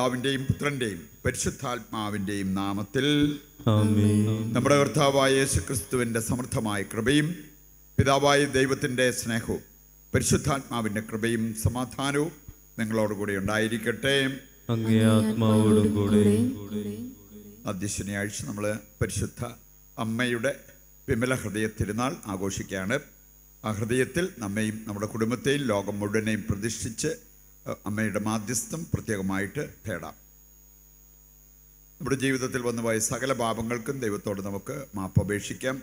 പിതാവിൻ്റെയും പുത്രൻ്റെയും പരിശുദ്ധാത്മാവിൻ്റെയും നാമത്തിൽ ആമേൻ നമ്മുടെ കർത്താവായ യേശു ക്രിസ്തുവിൻ്റെ സമൃദ്ധമായ കൃപയും പിതാവായ ദൈവത്തിൻ്റെ സ്നേഹവും പരിശുദ്ധാത്മാവിൻ്റെ കൃപയും സമാധാനവും നിങ്ങളോടുകൂടി ഉണ്ടായിരിക്കട്ടെ അങ്ങേ ആത്മാവോടും കൂടെ ആദ്യ ശനിയാഴ്ച നമ്മൾ പരിശുദ്ധ അമ്മയുടെ വിമല ഹൃദയ തിരുനാൾ ആഘോഷിക്കുകയാണ് ആ ഹൃദയത്തിൽ നമ്മയും നമ്മുടെ കുടുംബത്തെയും ലോകം മുഴുവനെയും പ്രതിഷ്ഠിച്ച് അഹ് അമ്മയുടെ മാധ്യസ്ഥം പ്രത്യേകമായിട്ട് തേടാം നമ്മുടെ ജീവിതത്തിൽ വന്നുപോയ സകല പാപങ്ങൾക്കും ദൈവത്തോട് നമുക്ക് മാപ്പപേക്ഷിക്കാം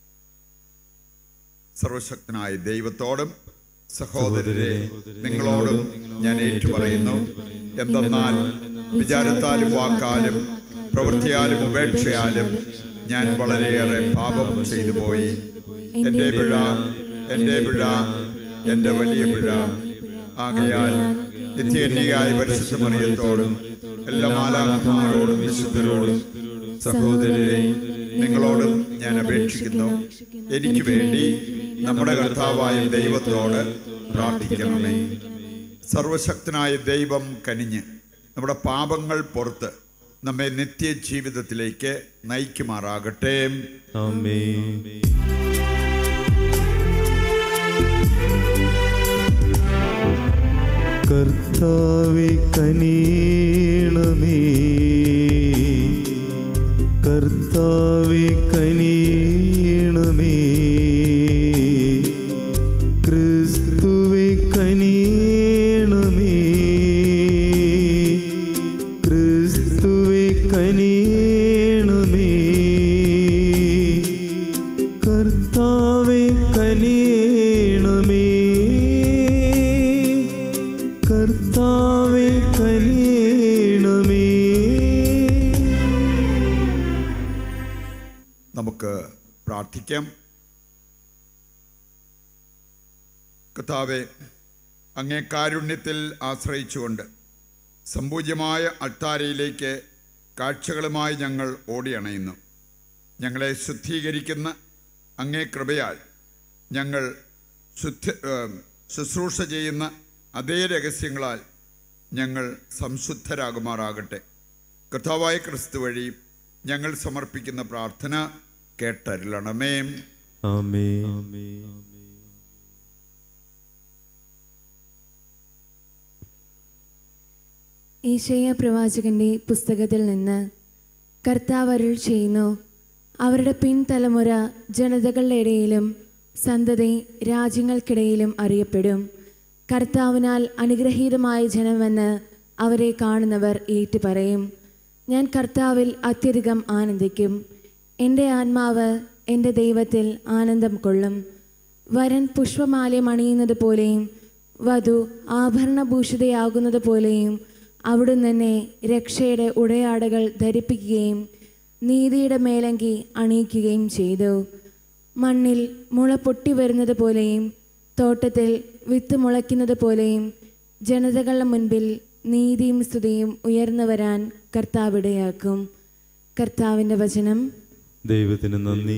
സർവശക്തനായ ദൈവത്തോടും സഹോദരരെ നിങ്ങളോടും ഞാൻ ഏറ്റുപറയുന്നു എന്തെന്നാൽ വിചാരത്താലും വാക്കാലും പ്രവൃത്തിയാലും ഉപേക്ഷയാലും ഞാൻ വളരെയേറെ പാപം ചെയ്തു പോയി എൻ്റെ പിഴ എൻ്റെ പിഴ എൻ്റെ വലിയ പിഴ ആകയാൽ നിത്യന്യയായ പരിശുദ്ധ മറിയത്തോടും എല്ലാ മാലാഖമാരോടും വിശുദ്ധരോടും സഹോദരരെ നിങ്ങളോടും ഞാൻ അപേക്ഷിക്കുന്നു എനിക്ക് വേണ്ടി നമ്മുടെ കർത്താവായ ദൈവത്തോട് പ്രാർത്ഥിക്കണമേ സർവശക്തനായ ദൈവം കനിഞ്ഞ് നമ്മുടെ പാപങ്ങൾ പുറത്ത് നമ്മെ നിത്യജീവിതത്തിലേക്ക് നയിക്കുമാറാകട്ടെ ആമേൻ കർത്താവെ കനീണമേ കർത്താവെ കനീണമേ ക്രിസ്തുവെ കനീണമേ ക്രിസ്തുവെ കനീണമേ കർത്താവെ കനീണമേ കർത്താവെ കനീണമേ നമുക്ക് പ്രാർത്ഥിക്കാം കർത്താവെ അങ്ങേ കാരുണ്യത്തിൽ ആശ്രയിച്ചുകൊണ്ട് സമ്പൂജ്യമായ അൾത്താരയിലേക്ക് കാഴ്ചകളുമായി ഞങ്ങൾ ഓടിയണയുന്നു ഞങ്ങളെ ശുദ്ധീകരിക്കുന്ന അങ്ങേ കൃപയാൽ ഞങ്ങൾ ശുദ്ധ ഏം, ശുശ്രൂഷ ചെയ്യുന്ന അതേ രഹസ്യങ്ങളാൽ ഞങ്ങൾ സംശുദ്ധരാകുമാറാകട്ടെ കർത്താവായ ക്രിസ്തു വഴി ഞങ്ങൾ സമർപ്പിക്കുന്ന പ്രാർത്ഥന കേട്ടരുളണമേ ആമേൻ ഈശയ പ്രവാചകന്റെ പുസ്തകത്തിൽ നിന്ന് കർത്താവ് അരുൾ ചെയ്യുന്നു അവരുടെ പിൻതലമുറ ജനതകളുടെ ഇടയിലും സന്തതി രാജ്യങ്ങൾക്കിടയിലും അറിയപ്പെടും കർത്താവിനാൽ അനുഗ്രഹീതമായ ജനമെന്ന് അവരെ കാണുന്നവർ ഏറ്റുപറയും ഞാൻ കർത്താവിൽ അത്യധികം ആനന്ദിക്കും എൻ്റെ ആത്മാവ് എൻ്റെ ദൈവത്തിൽ ആനന്ദം കൊള്ളും വരൻ പുഷ്പമാലയം അണിയുന്നത് പോലെയും വധു ആഭരണഭൂഷിതയാകുന്നത് പോലെയും അവിടുന്ന് തന്നെ രക്ഷയുടെ ഉടയാടകൾ ധരിപ്പിക്കുകയും നീതിയുടെ മേലങ്കി അണിയിക്കുകയും ചെയ്തു മണ്ണിൽ മുള പൊട്ടി വരുന്നത് പോലെയും തോട്ടത്തിൽ വിത്ത് മുളയ്ക്കുന്നത് പോലെയും ജനതകളുടെ മുൻപിൽ നീതിയും സ്തുതിയും ഉയർന്നു വരാൻ കർത്താവിടയാക്കും കർത്താവിൻ്റെ വചനം ദൈവത്തിന് നന്ദി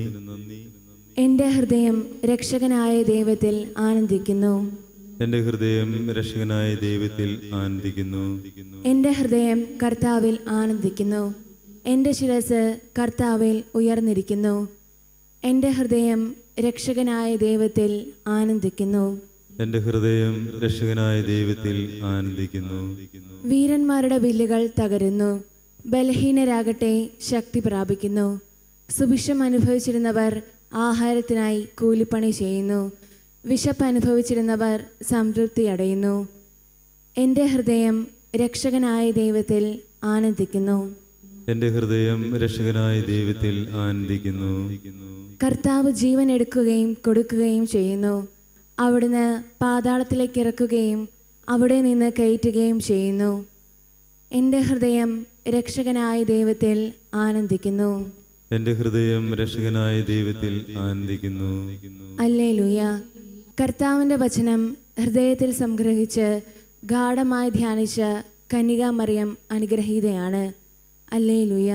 എൻ്റെ ഹൃദയം രക്ഷകനായ ദൈവത്തിൽ ആനന്ദിക്കുന്നു എൻ്റെ ഹൃദയം രക്ഷകനായ ദൈവത്തിൽ ആനന്ദിക്കുന്നു എൻ്റെ ഹൃദയം കർത്താവിൽ ആനന്ദിക്കുന്നു എൻ്റെ ശിരസ് കർത്താവിൽ ഉയർന്നിരിക്കുന്നു എൻ്റെ ഹൃദയം രക്ഷകനായ ദൈവത്തിൽ ആനന്ദിക്കുന്നു എൻ്റെ ഹൃദയം രക്ഷകനായ ദൈവത്തിൽ ആനന്ദിക്കുന്നു വീരന്മാരുടെ വില്ലുകൾ തകരുന്നു ബലഹീനരാകട്ടെ ശക്തി പ്രാപിക്കുന്നു സുഭിക്ഷം അനുഭവിച്ചിരുന്നവർ ആഹാരത്തിനായി കൂലിപ്പണി ചെയ്യുന്നു വിശപ്പ് അനുഭവിച്ചിരുന്നവർ സംതൃപ്തി അടയുന്നു എൻ്റെ ഹൃദയം രക്ഷകനായ ദൈവത്തിൽ ആനന്ദിക്കുന്നു എൻ്റെ ഹൃദയം രക്ഷകനായ ദൈവത്തിൽ ആനന്ദിക്കുന്നു കർത്താവ് ജീവൻ എടുക്കുകയും കൊടുക്കുകയും ചെയ്യുന്നു അവിടുന്ന് പാതാളത്തിലേക്ക് ഇറക്കുകയും അവിടെ നിന്ന് കയറ്റുകയും ചെയ്യുന്നു എൻ്റെ ഹൃദയം രക്ഷകനായ ദൈവത്തിൽ ആനന്ദിക്കുന്നു എൻ്റെ ഹൃദയം രക്ഷകനായ ദൈവത്തിൽ ആനന്ദിക്കുന്നു അല്ലേ ലൂയ കർത്താവിൻ്റെ വചനം ഹൃദയത്തിൽ സംഗ്രഹിച്ച് ഗാഠമായി ധ്യാനിച്ച കന്യകാമറിയം അനുഗ്രഹീതയാണ് അല്ലേ ലൂയ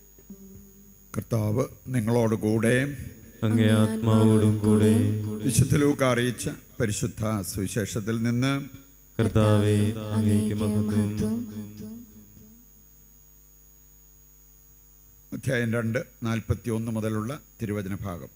കർത്താവ് നിങ്ങളോട് കൂടെ അങ്ങേ ആത്മാവോടും കൂടെ വിശുദ്ധ ലൂക്ക അറിയിച്ച പരിശുദ്ധ സുവിശേഷത്തിൽ നിന്ന് കർത്താവെ അങ്ങേക്ക് മഹത്വം അധ്യായം രണ്ട് നാൽപ്പത്തി ഒന്ന് മുതലുള്ള തിരുവചന ഭാഗം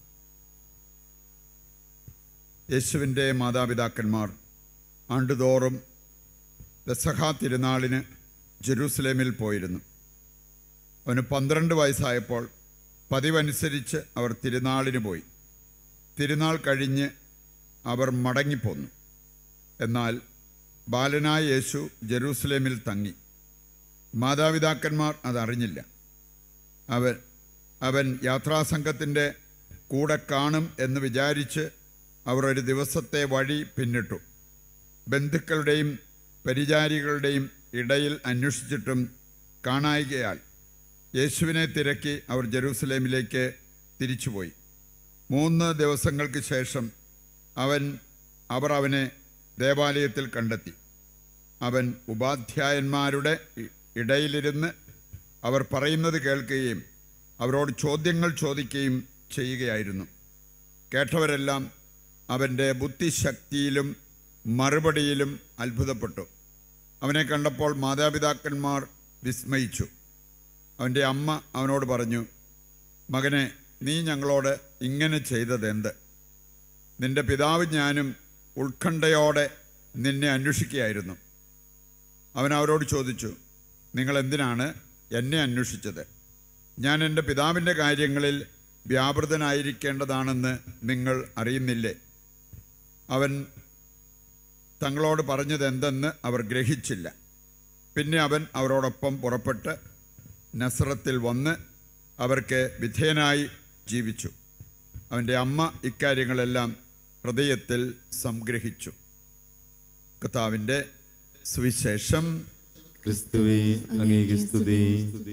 യേശുവിൻ്റെ മാതാപിതാക്കന്മാർ ആണ്ടുതോറും പെസഹ തിരുനാളിന് ജെറൂസലേമിൽ പോയിരുന്നു അവന് പന്ത്രണ്ട് വയസ്സായപ്പോൾ പതിവനുസരിച്ച് അവർ തിരുനാളിന് പോയി തിരുനാൾ കഴിഞ്ഞ് അവർ മടങ്ങിപ്പോന്നു എന്നാൽ ബാലനായ യേശു ജെറൂസലേമിൽ തങ്ങി മാതാപിതാക്കന്മാർ അതറിഞ്ഞില്ല അവൻ അവൻ യാത്രാസംഘത്തിൻ്റെ കൂടെ കാണും എന്ന് വിചാരിച്ച് അവർ ഒരു ദിവസത്തെ വഴി പിന്നിട്ടു ബന്ധുക്കളുടെയും പരിചാരികളുടെയും ഇടയിൽ അന്വേഷിച്ചിട്ടും കാണായികയാൽ യേശുവിനെ തിരക്കി അവർ ജെറൂസലേമിലേക്ക് തിരിച്ചുപോയി മൂന്ന് ദിവസങ്ങൾക്ക് ശേഷം അവൻ അവർ അവനെ ദേവാലയത്തിൽ കണ്ടെത്തി അവൻ ഉപാധ്യായന്മാരുടെ ഇ- ഇടയിലിരുന്ന് അവർ പറയുന്നത് കേൾക്കുകയും അവരോട് ചോദ്യങ്ങൾ ചോദിക്കുകയും ചെയ്യുകയായിരുന്നു കേട്ടവരെല്ലാം അവൻ്റെ ബുദ്ധിശക്തിയിലും മറുപടിയിലും അത്ഭുതപ്പെട്ടു അവനെ കണ്ടപ്പോൾ മാതാപിതാക്കന്മാർ വിസ്മയിച്ചു അവൻ്റെ അമ്മ അവനോട് പറഞ്ഞു മകനെ നീ ഞങ്ങളോട് ഇങ്ങനെ ചെയ്തതെന്ത് നിന്റെ പിതാവ് ഞാനും ഉത്കണ്ഠയോടെ നിന്നെ അന്വേഷിക്കുകയായിരുന്നു അവൻ അവരോട് ചോദിച്ചു നിങ്ങൾ എന്തിനാണ് എന്നെ അന്വേഷിച്ചത് ഞാൻ എൻ്റെ പിതാവിൻ്റെ കാര്യങ്ങളിൽ വ്യാപൃതനായിരിക്കേണ്ടതാണെന്ന് നിങ്ങൾ അറിയുന്നില്ലേ അവൻ തങ്ങളോട് പറഞ്ഞത് എന്തെന്ന് അവർ ഗ്രഹിച്ചില്ല പിന്നെ അവൻ അവരോടൊപ്പം പുറപ്പെട്ട് നസ്രത്തിൽ വന്ന് അവർക്ക് വിധേയനായി ജീവിച്ചു അവൻ്റെ അമ്മ ഇക്കാര്യങ്ങളെല്ലാം ഹൃദയത്തിൽ സംഗ്രഹിച്ചു കർത്താവിൻ്റെ സുവിശേഷം ക്രിസ്തുവേ അങ്ങേക്ക് സ്തുതി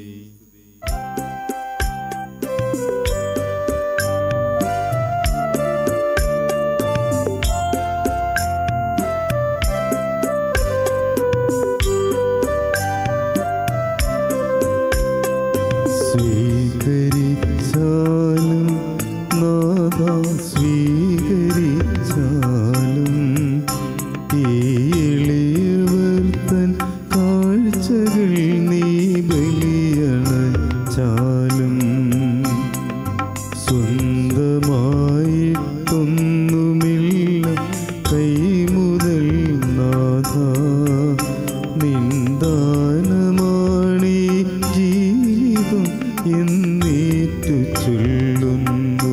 സ്വീകരിച്ചാലും നാഥ സ്വീകരിച്ചാലും ഈ എളിയവർ തൻ കാഴ്ചകൾ നീ ബലിയണച്ചാലും സ്വന്തമായിട്ടൊന്നുമില്ല കൈമുതൽ നാഥ നിന്ദാനമാണീ ജീവിതം എന്നേറ്റു ചൊല്ലുന്നു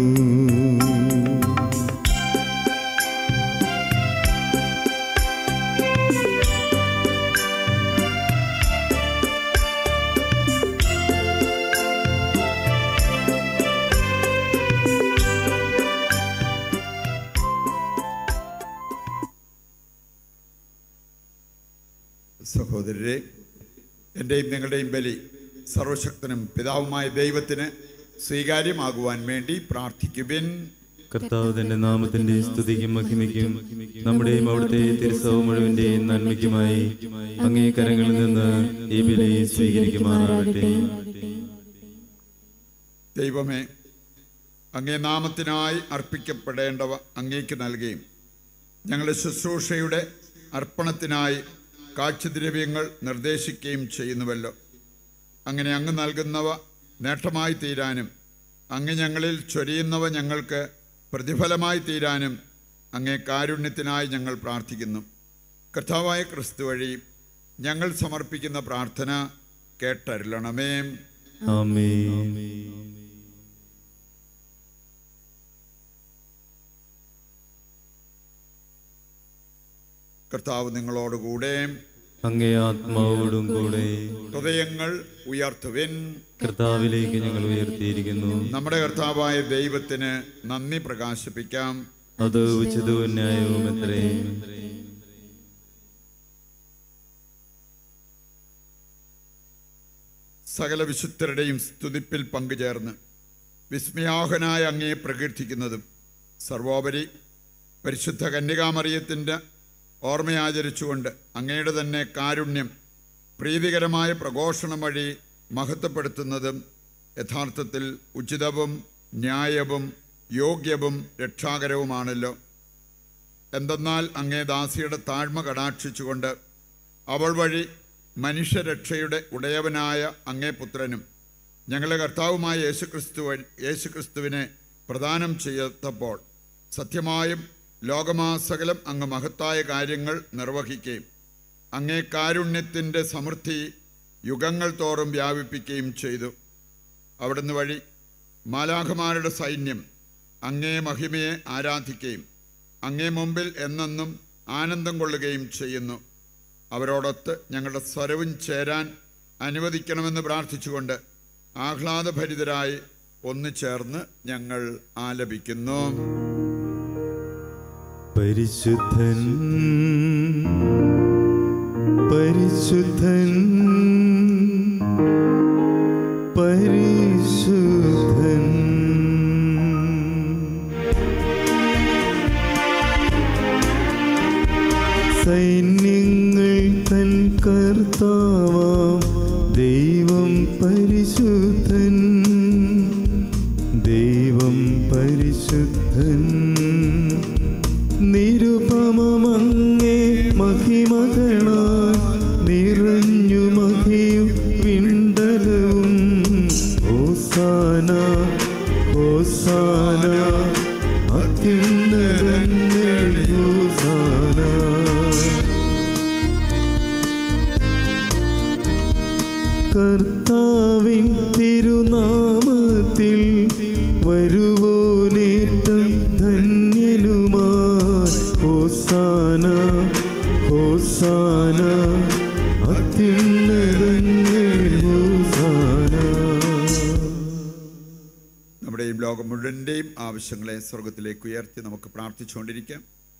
സഹോദരരെ എൻ്റെയും നിങ്ങളുടെയും ബലി സർവശക്തനും പിതാവുമായ ദൈവത്തിന് സ്വീകാര്യമാകുവാൻ വേണ്ടി പ്രാർത്ഥിക്കുവിൻ കർത്താവ് തന്റെ നാമത്തിന്റെ സ്തുതിക്കും മഹിമയ്ക്കും നമ്മുടെയും അവിടുത്തെ തിരുസവ മുഴുവന്റെയും നന്മയ്ക്കുമായി അങ്ങേ കരങ്ങളിൽ നിന്ന് ഈ ബലി സ്വീകരിക്കുമാറാകട്ടെ ദൈവമേ അങ്ങേ നാമത്തിനായി അർപ്പിക്കപ്പെടേണ്ടവ അങ്ങേക്ക് നൽകുകയും ഞങ്ങളുടെ ശുശ്രൂഷയുടെ അർപ്പണത്തിനായി കാഴ്ചദ്രവ്യങ്ങൾ നിർദ്ദേശിക്കുകയും ചെയ്യുന്നുവല്ലോ അങ്ങനെ അങ്ങ് നൽകുന്നവ നേട്ടമായി തീരാനും അങ്ങ് ഞങ്ങളിൽ ചൊരിയുന്നവ ഞങ്ങൾക്ക് പ്രതിഫലമായി തീരാനും അങ്ങേ കാരുണ്യത്തിനായി ഞങ്ങൾ പ്രാർത്ഥിക്കുന്നു കർത്താവായ ക്രിസ്തു വഴി ഞങ്ങൾ സമർപ്പിക്കുന്ന പ്രാർത്ഥന കേട്ടരുളണമേ ആമേൻ കർത്താവ് നിങ്ങളോടുകൂടെ അങ്ങേ ആത്മാവോടും കൂടെ ഹൃദയങ്ങൾ ഉയർത്തുവിൻ കർത്താവിലേക്ക് ഞങ്ങൾ ഉയർത്തിയിരിക്കുന്നു നമ്മുടെ കർത്താവായ ദൈവത്തിന് നന്ദി പ്രകാശിപ്പിക്കാം അത് ഉചിതവും ന്യായവും എത്രയും സകല വിശുദ്ധരുടെയും സ്തുതിപ്പിൽ പങ്കുചേർന്ന് വിസ്മയാഹനായ അങ്ങയെ പ്രകീർത്തിക്കുന്നതും സർവോപരി പരിശുദ്ധ കന്യകാമറിയത്തിൻ്റെ ഓർമ്മയാചരിച്ചുകൊണ്ട് അങ്ങയുടെ തന്നെ കാരുണ്യം പ്രീതികരമായ പ്രഘോഷണം വഴി മഹത്വപ്പെടുത്തുന്നതും യഥാർത്ഥത്തിൽ ഉചിതവും ന്യായവും യോഗ്യവും രക്ഷാകരവുമാണല്ലോ എന്തെന്നാൽ അങ്ങേ ദാസിയുടെ താഴ്മ കടാക്ഷിച്ചുകൊണ്ട് അവൾ വഴി മനുഷ്യരക്ഷയുടെ ഉടയവനായ അങ്ങേ പുത്രനും ഞങ്ങളുടെ കർത്താവുമായ യേശുക്രിസ്തു വഴി- യേശുക്രിസ്തുവിനെ പ്രദാനം ചെയ്തപ്പോൾ സത്യമായും ലോകമാസകലം അങ്ങ് മഹത്തായ കാര്യങ്ങൾ നിർവഹിക്കുകയും അങ്ങേ കാരുണ്യത്തിൻ്റെ സമൃദ്ധി യുഗങ്ങൾ തോറും വ്യാപിപ്പിക്കുകയും ചെയ്തു അവിടുന്ന് വഴി മാലാഖമാരുടെ സൈന്യം അങ്ങേ മഹിമയെ ആരാധിക്കുകയും അങ്ങേ മുമ്പിൽ എന്നെന്നും ആനന്ദം കൊള്ളുകയും ചെയ്യുന്നു അവരോടൊത്ത് ഞങ്ങളുടെ സ്വരവും ചേരാൻ അനുവദിക്കണമെന്ന് പ്രാർത്ഥിച്ചുകൊണ്ട് ആഹ്ലാദഭരിതരായി ഒന്നു ചേർന്ന് ഞങ്ങൾ ആലപിക്കുന്നു പരിശുദ്ധൻ പരിശുദ്ധൻ പരിശുദ്ധൻ സൈന്യങ്ങൾ തൻ കർത്താവാം ദൈവം പരിശുദ്ധൻ ദൈവം പരിശുദ്ധൻ നിരുപമങ്ങേ മഹിമകളാൽ നിറഞ്ഞു മഹിയും പിണ്ടലവും ഹോസാന ഹോസാന അത്യുന്നതങ്ങൾ ഹോസാന കർത്താവിൻ തിരുനാമത്തിൽ വരുവോനേറ്റം ധന്യനുമാ ഹോസാന ഹോസാന അത്യുന്നതങ്ങൾ ഹോസാന നമ്മുടെയും ലോകം മുഴുവൻ്റെയും ആവശ്യങ്ങളെ സ്വർഗത്തിലേക്ക് ഉയർത്തി നമുക്ക് പ്രാർത്ഥിച്ചുകൊണ്ടിരിക്കാം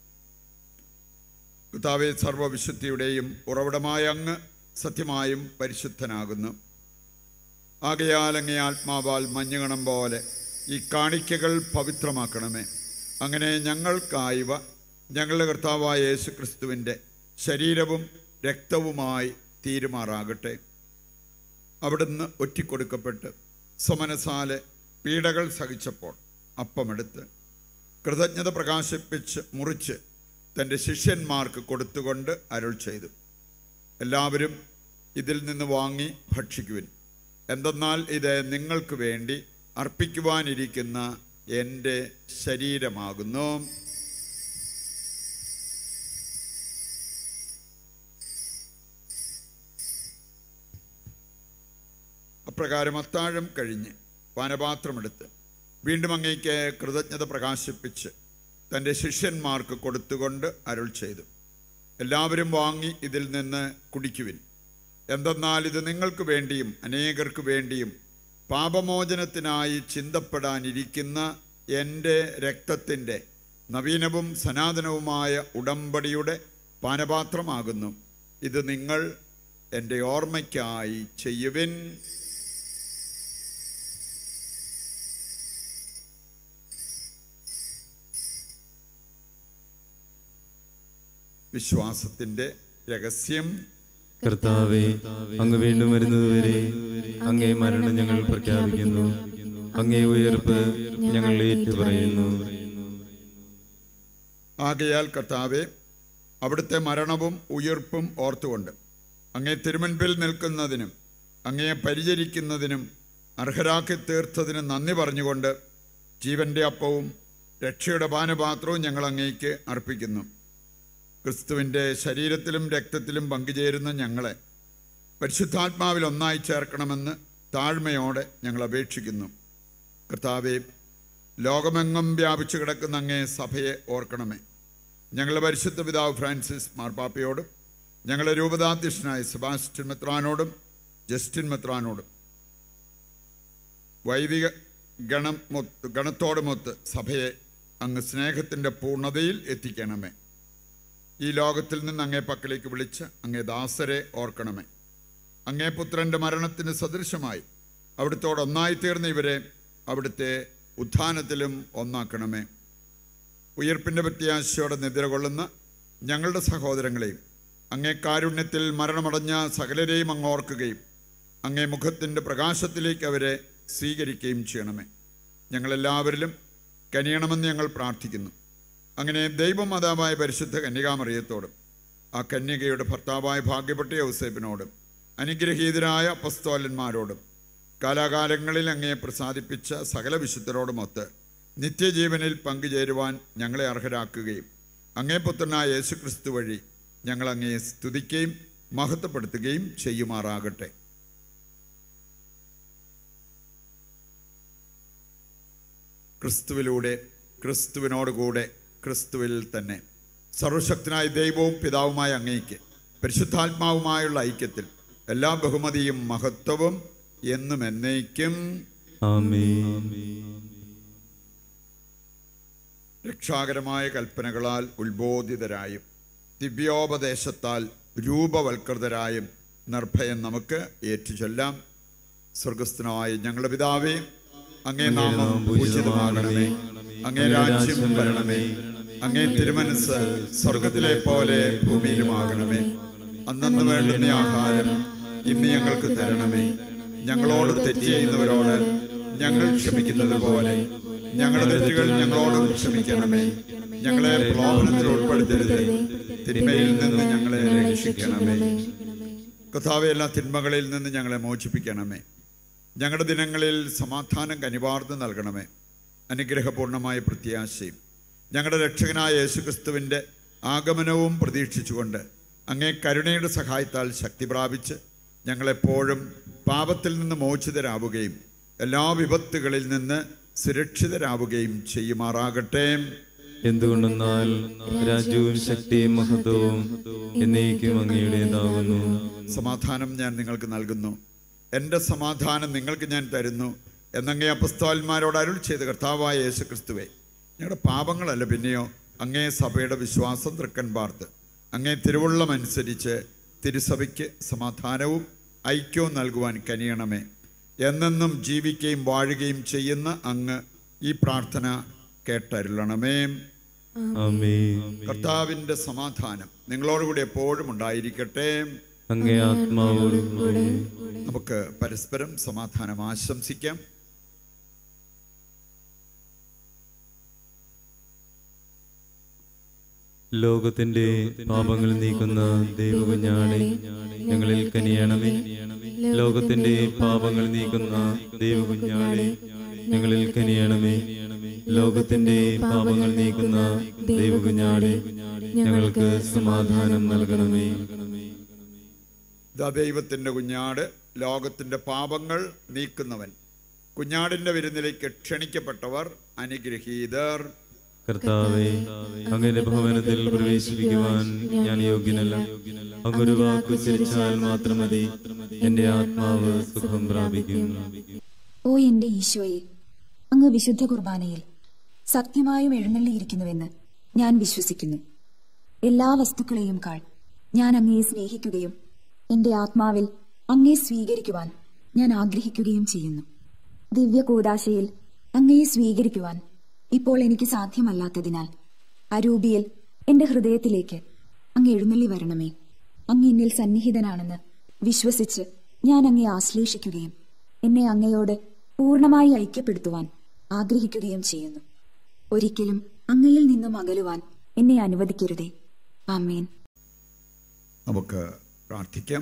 കർത്താവെ സർവവിശുദ്ധിയുടെയും ഉറവിടമായ അങ്ങ് സത്യമായും പരിശുദ്ധനാകുന്നു ആകയാൽ അങ്ങേ ആത്മാവാൽ മഞ്ഞുകണം പോലെ ഈ കാണിക്കകൾ പവിത്രമാക്കണമേ അങ്ങനെ ഞങ്ങൾക്കായവ ഞങ്ങളുടെ കർത്താവായ യേശു ക്രിസ്തുവിൻ്റെ ശരീരവും രക്തവുമായി തീരുമാറാകട്ടെ അവിടുന്ന് ഒറ്റിക്കൊടുക്കപ്പെട്ട് സമനസാലെ പീഡകൾ സഹിച്ചപ്പോൾ അപ്പമെടുത്ത് കൃതജ്ഞത പ്രകാശിപ്പിച്ച് മുറിച്ച് തൻ്റെ ശിഷ്യന്മാർക്ക് കൊടുത്തുകൊണ്ട് അരുൾ ചെയ്തു എല്ലാവരും ഇതിൽ നിന്ന് വാങ്ങി ഭക്ഷിക്കുവിൻ എന്തെന്നാൽ ഇത് നിങ്ങൾക്ക് വേണ്ടി അർപ്പിക്കുവാനിരിക്കുന്ന എൻ്റെ ശരീരമാകുന്നു അപ്രകാരം അത്താഴം കഴിഞ്ഞ് പാനപാത്രമെടുത്ത് വീണ്ടും അങ്ങേക്ക് കൃതജ്ഞത പ്രകാശിപ്പിച്ച് തൻ്റെ ശിഷ്യന്മാർക്ക് കൊടുത്തുകൊണ്ട് അരുൾ ചെയ്തു എല്ലാവരും വാങ്ങി ഇതിൽ നിന്ന് കുടിക്കുവിൻ എന്തെന്നാൽ ഇത് നിങ്ങൾക്ക് വേണ്ടിയും അനേകർക്ക് വേണ്ടിയും പാപമോചനത്തിനായി ചിന്തപ്പെടാനിരിക്കുന്ന എൻ്റെ രക്തത്തിൻ്റെ നവീനവും സനാതനവുമായ ഉടമ്പടിയുടെ പാനപാത്രമാകുന്നു ഇത് നിങ്ങൾ എൻ്റെ ഓർമ്മയ്ക്കായി ചെയ്യുവിൻ വിശ്വാസത്തിൻ്റെ രഹസ്യം കർത്താവെ അങ്ങ് വീണ്ടും വരുന്നതുവരെ അങ്ങേ മരണം ഞങ്ങൾ പ്രഖ്യാപിക്കുന്നു അങ്ങേ ഉയർപ്പ് ഞങ്ങൾ ഏറ്റുപറയുന്നു ആകയാൽ കർത്താവെ അവിടുത്തെ മരണവും ഉയർപ്പും ഓർത്തുകൊണ്ട് അങ്ങേ തിരുമുൻപിൽ നിൽക്കുന്നതിനും അങ്ങയെ പരിചരിക്കുന്നതിനും അർഹരാക്കി തീർത്തതിനും നന്ദി പറഞ്ഞുകൊണ്ട് ജീവന്റെ അപ്പവും രക്ഷയുടെ പാനപാത്രവും ഞങ്ങൾ അങ്ങേക്ക് അർപ്പിക്കുന്നു ക്രിസ്തുവിൻ്റെ ശരീരത്തിലും രക്തത്തിലും പങ്കുചേരുന്ന ഞങ്ങളെ പരിശുദ്ധാത്മാവിൽ ഒന്നായി ചേർക്കണമെന്ന് താഴ്മയോടെ ഞങ്ങൾ അപേക്ഷിക്കുന്നു കർത്താവെ ലോകമെങ്ങും വ്യാപിച്ചു കിടക്കുന്ന അങ്ങേ സഭയെ ഓർക്കണമേ ഞങ്ങളുടെ പരിശുദ്ധ പിതാവ് ഫ്രാൻസിസ് മാർപ്പാപ്പയോടും ഞങ്ങളുടെ രൂപതാധ്യക്ഷനായ സെബാസ്റ്റ്യൻ മെത്രാനോടും ജസ്റ്റിൻ മെത്രാനോടും വൈദിക ഗണം മൊത്ത് ഗണത്തോടുമൊത്ത് സഭയെ അങ്ങ് സ്നേഹത്തിൻ്റെ പൂർണ്ണതയിൽ എത്തിക്കണമേ ഈ ലോകത്തിൽ നിന്ന് അങ്ങേ പക്കലേക്ക് വിളിച്ച് അങ്ങേ ദാസരെ ഓർക്കണമേ അങ്ങേ പുത്രൻ്റെ മരണത്തിന് സദൃശമായി അവിടുത്തോട് ഒന്നായി തീർന്ന ഇവരെ അവിടുത്തെ ഉത്ഥാനത്തിലും ഒന്നാക്കണമേ ഉയർപ്പിൻ്റെ പ്രത്യാശയോടെ നിദ്ര കൊള്ളുന്ന ഞങ്ങളുടെ സഹോദരങ്ങളെയും അങ്ങേ കാരുണ്യത്തിൽ മരണമടഞ്ഞ സകലരെയും അങ്ങ് ഓർക്കുകയും അങ്ങേ മുഖത്തിൻ്റെ പ്രകാശത്തിലേക്ക് അവരെ സ്വീകരിക്കുകയും ചെയ്യണമേ ഞങ്ങളെല്ലാവരിലും കനിയണമെന്ന് ഞങ്ങൾ പ്രാർത്ഥിക്കുന്നു അങ്ങനെ ദൈവമാതാവായ പരിശുദ്ധ കന്യകാമറിയത്തോടും ആ കന്യകയുടെ ഭർത്താവായ ഭാഗ്യപ്പെട്ട യൗസേപ്പിനോടും അനുഗ്രഹീതരായ അപ്പസ്തോലന്മാരോടും കാലാകാലങ്ങളിൽ അങ്ങേ പ്രസാദിപ്പിച്ച സകല വിശുദ്ധരോടുമൊത്ത് നിത്യജീവനിൽ പങ്കുചേരുവാൻ ഞങ്ങളെ അർഹരാക്കുകയും അങ്ങേ പുത്രനായ യേശു ക്രിസ്തു വഴി ഞങ്ങൾ അങ്ങേ സ്തുതിക്കുകയും മഹത്വപ്പെടുത്തുകയും ചെയ്യുമാറാകട്ടെ ക്രിസ്തുവിലൂടെ ക്രിസ്തുവിനോടുകൂടെ ക്രിസ്തുവിൽ തന്നെ സർവശക്തനായ ദൈവവും പിതാവുമായ അങ്ങേക്ക് പരിശുദ്ധാത്മാവുമായുള്ള ഐക്യത്തിൽ എല്ലാ ബഹുമതിയും മഹത്വവും എന്നും എന്നേക്കും ആമേൻ രക്ഷാകരമായ കൽപ്പനകളാൽ ഉത്ബോധിതരായും ദിവ്യോപദേശത്താൽ രൂപവൽകൃതരായും നിർഭയം നമുക്ക് ഏറ്റുചൊല്ലാം സ്വർഗസ്ഥനായ ഞങ്ങളുടെ പിതാവേ അങ്ങേ നാമം പൂജിതമാകണമേ അങ്ങേ രാജ്യം വരണമേ അങ്ങേ തിരുമനസ് സ്വർഗത്തിലെ പോലെ ഭൂമിയിലുമാകണമേ അന്നു വേണ്ടുന്ന ആഹാരം ഇന്ന് ഞങ്ങൾക്ക് തരണമേ ഞങ്ങളോട് തെറ്റ് ചെയ്യുന്നവരോട് ഞങ്ങൾ ക്ഷമിക്കുന്നത് പോലെ ഞങ്ങളുടെ തെറ്റുകൾ ഞങ്ങളോടും ക്ഷമിക്കണമേ ഞങ്ങളെ പ്രലോഭനത്തിൽ ഉൾപ്പെടുത്തരുത് തിന്മയിൽ നിന്ന് ഞങ്ങളെ രക്ഷിക്കണമേ കഥാവെ എല്ലാ തിന്മകളിൽ നിന്ന് ഞങ്ങളെ മോചിപ്പിക്കണമേ ഞങ്ങളുടെ ദിനങ്ങളിൽ സമാധാനം കനിവാർന്ന് നൽകണമേ അനുഗ്രഹപൂർണമായ പ്രത്യാശയും ഞങ്ങളുടെ രക്ഷകനായ യേശുക്രിസ്തുവിൻ്റെ ആഗമനവും പ്രതീക്ഷിച്ചുകൊണ്ട് അങ്ങേ കരുണയുടെ സഹായത്താൽ ശക്തി പ്രാപിച്ച് ഞങ്ങളെപ്പോഴും പാപത്തിൽ നിന്ന് മോചിതരാവുകയും എല്ലാ വിപത്തുകളിൽ നിന്ന് സുരക്ഷിതരാവുകയും ചെയ്യുമാറാകട്ടെ എന്തുകൊണ്ടെന്നാൽ രാജ്യവും ശക്തിയും മഹത്വവും എന്നേക്കും അങ്ങയുടേതാകുന്നു സമാധാനം ഞാൻ നിങ്ങൾക്ക് നൽകുന്നു എൻ്റെ സമാധാനം നിങ്ങൾക്ക് ഞാൻ തരുന്നു എന്നങ്ങേ അപ്പസ്തോന്മാരോട് അരുൾ ചെയ്ത കർത്താവായ യേശു ക്രിസ്തുവേ ഞങ്ങളുടെ പാപങ്ങളല്ല പിന്നെയോ അങ്ങേ സഭയുടെ വിശ്വാസം തൃക്കൻ പാർത്ത് അങ്ങേ തിരുവുള്ളം അനുസരിച്ച് തിരുസഭയ്ക്ക് സമാധാനവും ഐക്യവും നൽകുവാൻ കനിയണമേ എന്നെന്നും ജീവിക്കുകയും വാഴുകയും ചെയ്യുന്ന അങ്ങ് ഈ പ്രാർത്ഥന കേട്ടരുളണമേ ആമേൻ കർത്താവിൻ്റെ സമാധാനം നിങ്ങളോടുകൂടി എപ്പോഴും ഉണ്ടായിരിക്കട്ടെ അങ്ങേ ആത്മാവോടും കൂടെ നമുക്ക് പരസ്പരം സമാധാനം ആശംസിക്കാം ലോകത്തിന്റെ പാപങ്ങൾ നീക്കുന്ന ദൈവകുഞ്ഞാണെ ഞങ്ങളിൽ കനിയണമേ ലോകത്തിന്റെ പാപങ്ങൾ നീക്കുന്ന ദൈവകുഞ്ഞാണെ ഞങ്ങളിൽ കനിയണമേ ലോകത്തിന്റെ പാപങ്ങൾ നീക്കുന്ന ദൈവകുഞ്ഞാണെ ഞങ്ങൾക്ക് സമാധാനം നൽകണമേ ഇതാ ദൈവത്തിൻ്റെ കുഞ്ഞാട് ലോകത്തിൻ്റെ പാപങ്ങൾ നീക്കുന്നവൻ കുഞ്ഞാടിൻ്റെ വിരുന്നിലേക്ക് ക്ഷണിക്കപ്പെട്ടവർ അനുഗ്രഹീതർ കർത്താവെ അങ്ങയുടെ ഭവനത്തിൽ പ്രവേശിപ്പിക്കുവാൻ ഞാൻ യോഗ്യനല്ല അങ്ങൊരു വാക്കുച്ചരിച്ചാൽ മാത്രം മതി എന്റെ ആത്മാവ് സുഖം പ്രാപിക്കും ഓ എന്റെ ഈശോയെ അങ്ങ് വിശുദ്ധ കുർബാനയിൽ സത്യമായും എഴുന്നള്ളിയിരിക്കുന്നുവെന്ന് ഞാൻ വിശ്വസിക്കുന്നു എല്ലാ വസ്തുക്കളെയും കാൾ ഞാൻ അങ്ങയെ സ്നേഹിക്കുകയും എന്റെ ആത്മാവിൽ അങ്ങയെ സ്വീകരിക്കുവാൻ ഞാൻ ആഗ്രഹിക്കുകയും ചെയ്യുന്നു ദിവ്യ കൂടാശയിൽ അങ്ങയെ സ്വീകരിക്കുവാൻ ഇപ്പോൾ എനിക്ക് സാധ്യമല്ലാത്തതിനാൽ അരൂപിയിൽ എന്റെ ഹൃദയത്തിലേക്ക് അങ്ങ് എഴുന്നള്ളി വരണമേ അങ്ങ് എന്നിൽ സന്നിഹിതനാണെന്ന് വിശ്വസിച്ച് ഞാൻ അങ്ങയെ ആശ്ലേഷിക്കുകയും എന്നെ അങ്ങയോട് പൂർണ്ണമായി ഐക്യപ്പെടുത്തുവാൻ ആഗ്രഹിക്കുകയും ചെയ്യുന്നു ഒരിക്കലും അങ്ങയിൽ നിന്നും അകലുവാൻ എന്നെ അനുവദിക്കരുതേ ആമേൻ നമുക്ക് പ്രാർത്ഥിക്കാം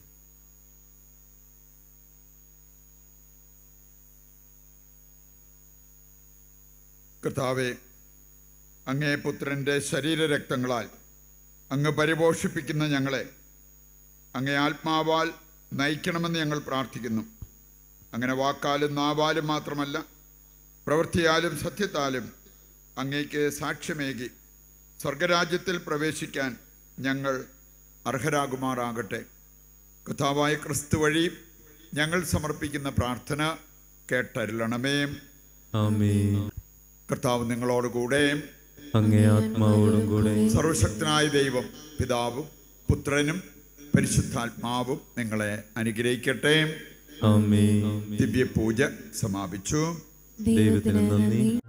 കർത്താവെ അങ്ങേ പുത്രൻ്റെ ശരീരരക്തങ്ങളാൽ അങ്ങ് പരിപോഷിപ്പിക്കുന്ന ഞങ്ങളെ അങ്ങേ ആത്മാവാൽ നയിക്കണമെന്ന് ഞങ്ങൾ പ്രാർത്ഥിക്കുന്നു അങ്ങനെ വാക്കാലും നാവാലും മാത്രമല്ല പ്രവൃത്തിയാലും സത്യത്താലും അങ്ങേക്ക് സാക്ഷ്യമേകി സ്വർഗരാജ്യത്തിൽ പ്രവേശിക്കാൻ ഞങ്ങൾ അർഹരാകുമാറാകട്ടെ കഥാവായ ക്രിസ്തു വഴി ഞങ്ങൾ സമർപ്പിക്കുന്ന പ്രാർത്ഥന കേട്ടരുളണമേ ആമേ കർത്താവ് നിങ്ങളോടുകൂടെ അങ്ങേ ആത്മാവോടും കൂടെ സർവശക്തനായ ദൈവം പിതാവും പുത്രനും പരിശുദ്ധാത്മാവും നിങ്ങളെ അനുഗ്രഹിക്കട്ടെ ആമേ ദിവ്യപൂജ സമാപിച്ചു ദൈവത്തിന് നന്ദി